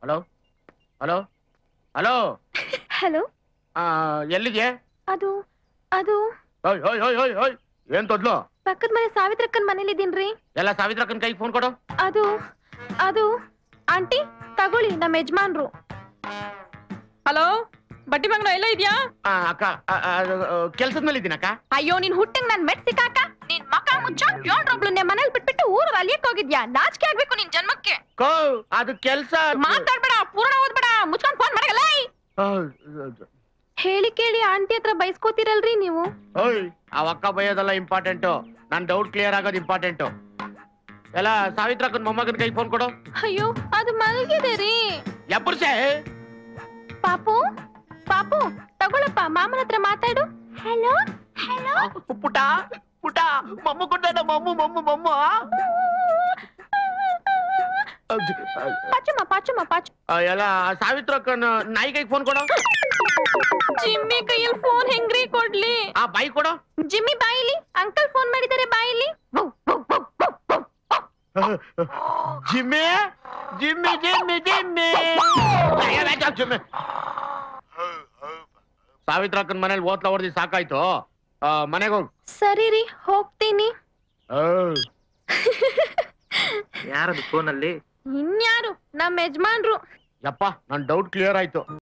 hello hello hello hello ಆ, ಎಲ್ಲಿಗೆ ಅದು ಅದು ಓಯ್ ಓಯ್ ಓಯ್ ಓಯ್ ಓಯ್ ಏನ್ ತೊದ್ಲು ಪಕ್ಕದ ಮನೆ ಸಾವಿತ್ರಕ್ಕನ್ ಮನೇಲಿದ್ದೀನ್ರಿ ಎಲ್ಲ ಸಾವಿತ್ರಕ್ಕನ್ ಕೈಗೆ ಫೋನ್ ಕೊಡು ಅದು ಅದು ಆಂಟಿ ತಗೊಳ್ಳಿ ನಮ್ಮ ಯಜಮಾನ್ರು ಹಲೋ ಬಟ್ಟಿ ಬಂಗ್ಲ ಎಲ್ಲ ಇದ್ಯಾ ಆ, ಅಕ್ಕ ಕೆಲ್ಸದ ಮೇಲೆ ಇದ್ದೀನಕ್ಕ ಅಯ್ಯೋ ನೀನ್ ಹುಟ್ಟಂಗ್ ನನ್ ಮೆಟ್ ಸಿಕ್ಕಾಕ ನಿನ್ ಮಕ ಮುಚ್ಚ ಏಳ್ರೊಬ್ಳನ್ನೇ ಮನೇಲಿ ಬಿಟ್ಬಿಟ್ಟು ಊರು ಅಲಿಯಕ್ ಹೋಗಿದ್ಯಾ ನಾಚಿಕೆ ಆಗ್ಬೇಕು ನಿನ್ ಜನ್ಮಕ್ಕೆ ಕೋ ಅದು ಕೆಲ್ಸ ಮಾತಾಡ್ಬೇಡ ಪೂರ್ಣ ಓದ್ಬೇಡ ಮುಚ್ಕೊಂಡ್ ಫೋನ್ ಮಾಡಲ್ಲ ಹೇಳಿ ಕೇಳಿ ಆಂಟಿ ಹತ್ರ ಬೈಸ್ಕೋತಿರಲ್ರಿ ನೀವು ಓಯ್ ಆ ಅಕ್ಕ ಬೈಯೋದೆಲ್ಲ ಇಂಪಾರ್ಟೆಂಟು ನನ್ ಡೌಟ್ ಕ್ಲಿಯರ್ ಆಗೋದು ಇಂಪಾರ್ಟೆಂಟು ಎಲ್ಲ ಸಾವಿತ್ರಕ್ಕನ್ ಮೊಮ್ಮಗನ್ ಕೈಗೆ ಫೋನ್ ಕೊಡು ಅಯ್ಯೋ ಅದು ಮಲಗಿದೆ ರೀ ಎಬ್ಬರ್ಸೆ ಪಾಪು ಪಾಪು ತಗೊಳಪ್ಪ ಮಾಮನ ಹತ್ರ ಮಾತಾಡು ಹಲೋ ಹಲೋ ಪುಟ ಪುಟ ಮಮ್ಮು ಕೊಟ್ಟ ಮಮ್ಮು ಮಮ್ಮು ಮಮ್ಮು ಪಾಚಮ್ಮ ಪಾಚಮ್ಮ ಪಾಚು ಆ, ಎಲ್ಲ ಸಾವಿತ್ರಕ್ಕನ್ ನಾಯಿ ಕೈಗೆ ಫೋನ್ ಕೊಡು ಜಿಮ್ಮಿ ಕೈಯಲ್ಲಿ ಫೋನ್ ಹೆಂಗ್ರಿ ಕೊಡ್ಲಿ ಆ ಬಾಯಿ ಕೊಡು ಜಿಮ್ಮಿ ಬಾಯಿಲಿ ಅಂಕಲ್ ಫೋನ್ ಮಾಡಿದ್ದಾರೆ ಬಾಯಿಲಿ Jimmy Jimmy Jimmy Jimmy Jimmy ಸಾವಿತ್ರಕ್ಕನ್ ಮನೇಲಿ ಓದ್ಲ ಹೊಡೆದಿ ಸಾಕಾಯ್ತು ಮನೆಗೆ ಹೋಗ್ ಸರಿ ರೀ ಹೋಗ್ತೀನಿ ಯಾರದು ಫೋನಲ್ಲಿ ಇನ್ಯಾರು ನಮ್ಮ ಯಜಮಾನ್ರು ಯಪ್ಪ ನನ್ ಡೌಟ್ ಕ್ಲಿಯರ್ ಆಯ್ತು